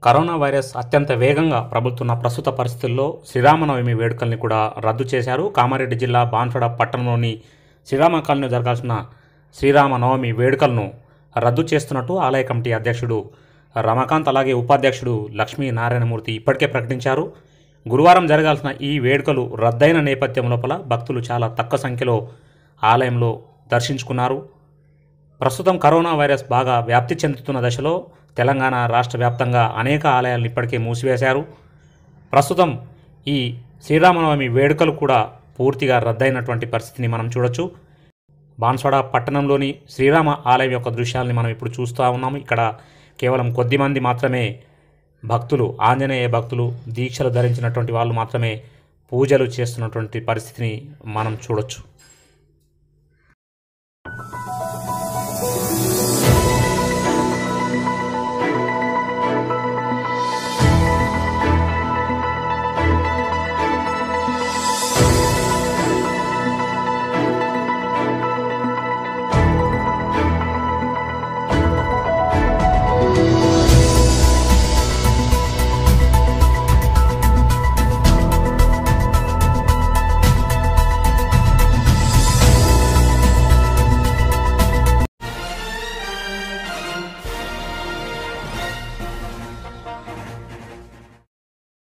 corona virus అత్యంత వేగంగా ప్రబలుతున్న ప్రస్తుత పరిస్థితుల్లో శ్రీరామనవమి వేడుకల్ని కూడా రద్దు చేశారు కామారెడ్డి జిల్లా బాన్సడ పట్టణంలోని శ్రీరామ కాలనీలో జరగాల్సిన శ్రీరామనవమి వేడుకలను రద్దు చేస్తున్నట్టు ఆలయ కమిటీ అధ్యక్షుడు రమాకాంత్ అలాగే ఉపాధ్యక్షుడు లక్ష్మీ నారాయణమూర్తి ఇప్పటికే ప్రకటించారు గురువారం జరగాల్సిన ఈ వేడుకలు రద్దయిన నేపథ్యం లోపల భక్తులు చాలా తక్కువ సంఖ్యలో ఆలయంలో దర్శించుకున్నారు ప్రస్తుతం కరోనా వైరస్ బాగా వ్యాప్తి చెందుతున్న దశలో తెలంగాణ రాష్ట్ర వ్యాప్తంగా అనేక ఆలయాలను ఇప్పటికే మూసివేశారు ప్రస్తుతం ఈ శ్రీరామనవమి వేడుకలు కూడా పూర్తిగా రద్దయినటువంటి పరిస్థితిని మనం చూడొచ్చు బాన్స్వాడ పట్టణంలోని శ్రీరామ ఆలయం యొక్క దృశ్యాలని మనం ఇప్పుడు చూస్తూ ఉన్నాము ఇక్కడ కేవలం కొద్ది మంది మాత్రమే భక్తులు ఆంజనేయ భక్తులు దీక్షలు ధరించినటువంటి వాళ్ళు మాత్రమే పూజలు చేస్తున్నటువంటి పరిస్థితిని మనం చూడొచ్చు